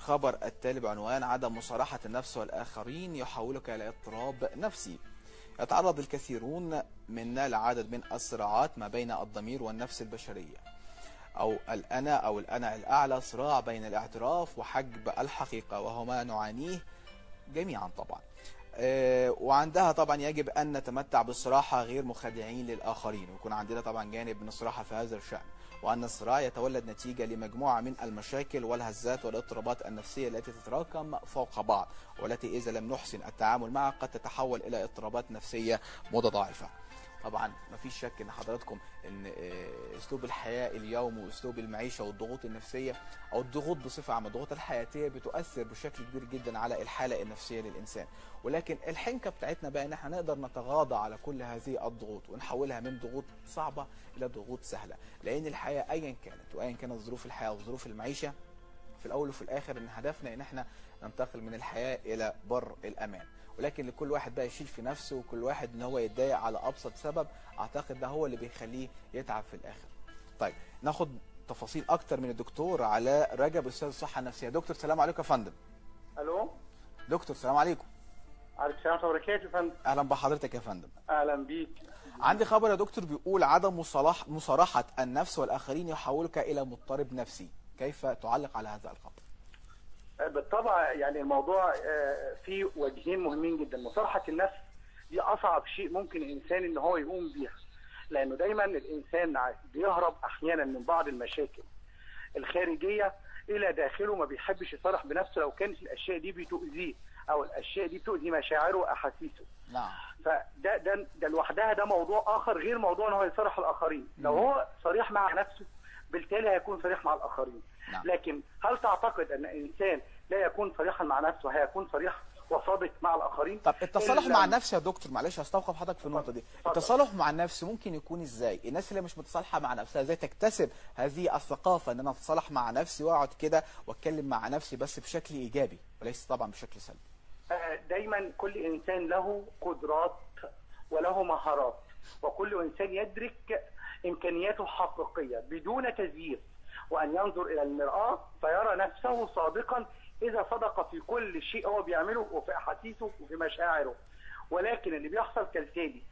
الخبر التالي بعنوان عدم مصارحة النفس والآخرين يحولك إلى اضطراب نفسي يتعرض الكثيرون منا لعدد من الصراعات ما بين الضمير والنفس البشرية أو الأنا أو الأنا الأعلى صراع بين الاعتراف وحجب الحقيقة وهو ما نعانيه جميعا طبعا آه، وعندها طبعا يجب أن نتمتع بالصراحة غير مخادعين للآخرين ويكون عندنا طبعا جانب من الصراحة في هذا الشأن وأن الصراع يتولد نتيجة لمجموعة من المشاكل والهزات والاضطرابات النفسية التي تتراكم فوق بعض والتي إذا لم نحسن التعامل معها قد تتحول إلى اضطرابات نفسية متضاعفة طبعا مفيش شك ان حضراتكم ان آه، اسلوب الحياه اليوم واسلوب المعيشه والضغوط النفسيه او الضغوط بصفه عامه الضغوط الحياتيه بتؤثر بشكل كبير جدا على الحاله النفسيه للانسان ولكن الحنكه بتاعتنا بقى ان احنا نقدر نتغاضى على كل هذه الضغوط ونحولها من ضغوط صعبه الى ضغوط سهله لان الحياه ايا كانت وايا كانت ظروف الحياه وظروف المعيشه في الاول وفي الاخر ان هدفنا ان احنا ننتقل من الحياه الى بر الامان ولكن لكل واحد بقى يشيل في نفسه وكل واحد ان هو يتضايق على ابسط سبب اعتقد ده هو اللي بيخليه يتعب في الاخر طيب ناخد تفاصيل اكتر من الدكتور علاء رجب استاذ الصحه النفسيه دكتور سلام عليكم يا فندم الو دكتور سلام عليكم عليكم السلام ورحمه الله وبركاته يا فندم اهلا بحضرتك يا فندم اهلا بيك عندي خبر يا دكتور بيقول عدم مصالح مصارحه النفس والاخرين يحولك الى مضطرب نفسي كيف تعلق على هذا الخبر بالطبع يعني الموضوع آه، فيه وجهين مهمين جدا مصارحه النفس دي اصعب شيء ممكن الانسان ان هو يقوم بيها لانه دايما الانسان ع- بيهرب احيانا من بعض المشاكل الخارجيه الى داخله ما بيحبش يصارح بنفسه لو كانت الاشياء دي بتؤذيه او الاشياء دي بتؤذي مشاعره واحاسيسه نعم فده ده ده لوحدها ده موضوع اخر غير موضوع ان هو يصارح الاخرين لو هو صريح مع نفسه بالتالي هيكون صريح مع الاخرين نعم. لكن هل تعتقد ان انسان لا يكون صريحا مع نفسه هيكون صريح وصادق مع الاخرين طب التصالح إلا- مع النفس يا دكتور معلش هستوقف حضرتك في النقطه دي اتفضل. التصالح مع النفس ممكن يكون ازاي الناس اللي مش متصالحه مع نفسها ازاي تكتسب هذه الثقافه ان انا اتصالح مع نفسي واقعد كده واتكلم مع نفسي بس بشكل ايجابي وليس طبعا بشكل سلبي آه، دايما كل انسان له قدرات وله مهارات وكل انسان يدرك امكانياته الحقيقيه بدون تزييف وان ينظر الى المراه فيرى نفسه صادقا اذا صدق في كل شيء هو بيعمله وفي احاسيسه وفي مشاعره ولكن اللي بيحصل كالتالي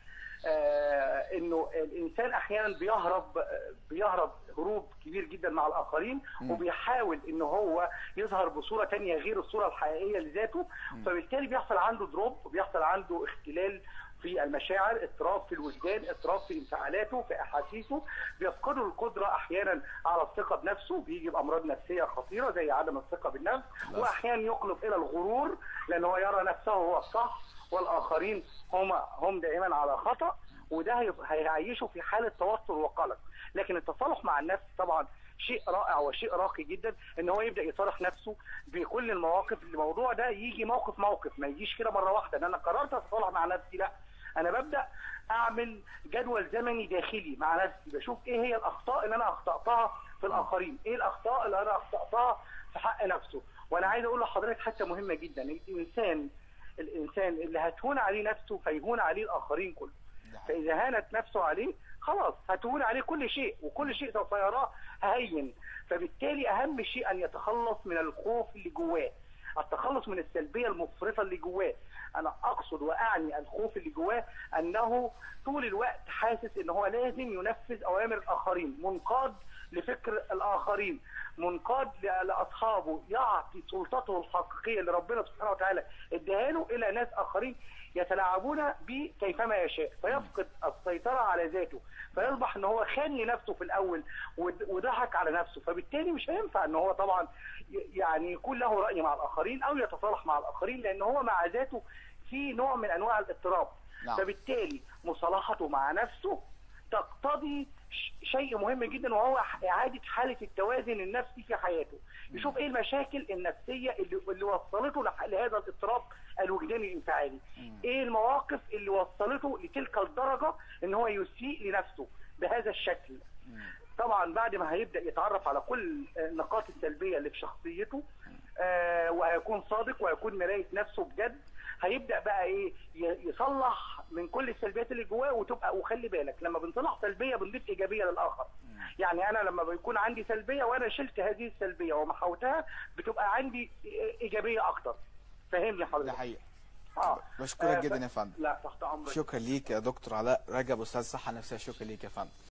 آه انه الانسان احيانا بيهرب آه، بيهرب هروب كبير جدا مع الاخرين وبيحاول ان هو يظهر بصوره تانية غير الصوره الحقيقيه لذاته فبالتالي بيحصل عنده دروب وبيحصل عنده اختلال في المشاعر اضطراب في الوجدان اضطراب في انفعالاته في احاسيسه بيفقدوا القدره احيانا على الثقه بنفسه بيجي بامراض نفسيه خطيره زي عدم الثقه بالنفس واحيانا يقلب الى الغرور لان هو يرى نفسه هو الصح والاخرين هم هم دائما على خطا وده هي- هيعيشه في حاله توتر وقلق لكن التصالح مع النفس طبعا شيء رائع وشيء راقي جدا ان هو يبدا يصالح نفسه بكل المواقف الموضوع ده يجي موقف موقف ما يجيش كده مره واحده ان انا قررت اتصالح مع نفسي لا انا ببدا اعمل جدول زمني داخلي مع نفسي بشوف ايه هي الاخطاء اللي انا اخطاتها في الاخرين ايه الاخطاء اللي انا اخطاتها في حق نفسه وانا عايز اقول لحضرتك حته مهمه جدا الانسان الانسان اللي هتهون عليه نفسه هيهون عليه الاخرين كله فاذا هانت نفسه عليه خلاص هتهون عليه كل شيء وكل شيء سوف يراه هين فبالتالي اهم شيء ان يتخلص من الخوف اللي جواه التخلص من السلبيه المفرطه اللي جواه انا اقصد واعني الخوف اللي جواه انه طول الوقت حاسس ان هو لازم ينفذ اوامر الاخرين منقاد لفكر الاخرين منقاد ل- لاصحابه يعطي سلطته الحقيقيه اللي ربنا سبحانه وتعالى اداها له الى ناس اخرين يتلاعبون به كيفما يشاء فيفقد السيطره على ذاته فيصبح ان هو خان لنفسه في الاول ود- وضحك على نفسه فبالتالي مش هينفع ان هو طبعا ي- يعني يكون له راي مع الاخرين او يتصالح مع الاخرين لان هو مع ذاته في نوع من انواع الاضطراب نعم. فبالتالي مصالحته مع نفسه تقتضي ش- شيء مهم جدا وهو ح- اعاده حاله التوازن النفسي في حياته يشوف ايه المشاكل النفسيه اللي, اللي وصلته لح- لهذا الاضطراب الوجداني الانفعالي ايه المواقف اللي وصلته لتلك الدرجه ان هو يسيء لنفسه بهذا الشكل طبعا بعد ما هيبدا يتعرف على كل النقاط السلبيه اللي في شخصيته آه، وهيكون صادق وهيكون مرايه نفسه بجد هيبدا بقى ايه ي- يصلح من كل السلبيات اللي جواه وتبقى وخلي بالك لما بنصلح سلبيه بنضيف ايجابيه للاخر يعني انا لما بيكون عندي سلبيه وانا شلت هذه السلبيه ومحوتها بتبقى عندي ايجابيه اكتر فاهمني ده حضرتك حقيقي اه بشكرك آه، جدا ف- يا فندم لا تحت امرك شكرا ليك يا دكتور علاء رجب استاذ صحه نفسيه شكرا ليك يا فندم